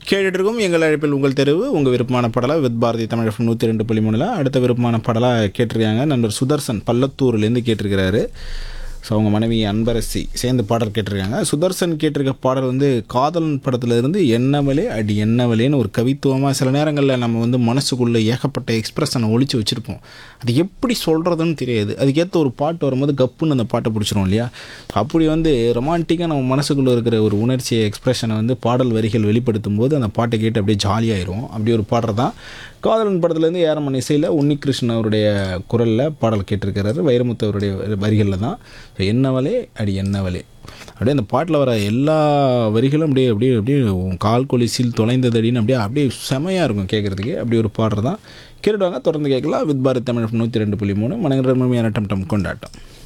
கேட்டுட்டு இருக்கோம் எங்கள் அழைப்பில் உங்கள் தெருவு உங்கள் விருப்பமான பாடலாக வித் பாரதி தமிழ் எஃப்எம் நூற்றி ரெண்டு புள்ளி மூணில் அடுத்த விருப்பமான பாடலாக கேட்டிருக்காங்க நண்பர் சுதர்சன் பள்ளத்தூர்லேருந்து கேட்டிருக்கிறாரு ஸோ அவங்க மனைவி அன்பரசி சேர்ந்து பாடல் கேட்டிருக்காங்க சுதர்சன் கேட்டிருக்க பாடல் வந்து காதலன் படத்துல இருந்து என்னவளே அடி என்னவளேன்னு ஒரு கவித்துவமாக சில நேரங்களில் நம்ம வந்து மனசுக்குள்ளே ஏகப்பட்ட எக்ஸ்பிரஷனை ஒழிச்சு வச்சுருப்போம் அது எப்படி சொல்கிறதுன்னு தெரியாது அதுக்கேற்ற ஒரு பாட்டு வரும்போது கப்புன்னு அந்த பாட்டை பிடிச்சிரும் இல்லையா அப்படி வந்து ரொமான்டிக்காக நம்ம மனசுக்குள்ளே இருக்கிற ஒரு உணர்ச்சியை எக்ஸ்பிரஷனை வந்து பாடல் வரிகள் வெளிப்படுத்தும் போது அந்த பாட்டை கேட்டு அப்படியே ஜாலியாயிரும் அப்படி ஒரு பாடுறது தான் காதலன் படத்துலேருந்து ஏரமன் இசையில் உன்னிகிருஷ்ணன் அவருடைய குரலில் பாடல் கேட்டிருக்கிறாரு வைரமுத்து அவருடைய வரிகளில் தான் ஸோ என்னவளே அடி என்னவளே அப்படியே அந்த பாட்டில் வர எல்லா வரிகளும் அப்படியே அப்படியே அப்படியே உன் கால் கொலிசில் தொலைந்ததடின்னு அப்படியே அப்படியே செமையாக இருக்கும் கேட்குறதுக்கு அப்படி ஒரு பாடுறது தான் கேட்டுவாங்க தொடர்ந்து கேட்கலாம் வித் பாரத் தமிழ் நூற்றி ரெண்டு புள்ளி மூணு மனங்கர முழுமையான டம் டம் கொண்டாட்டம்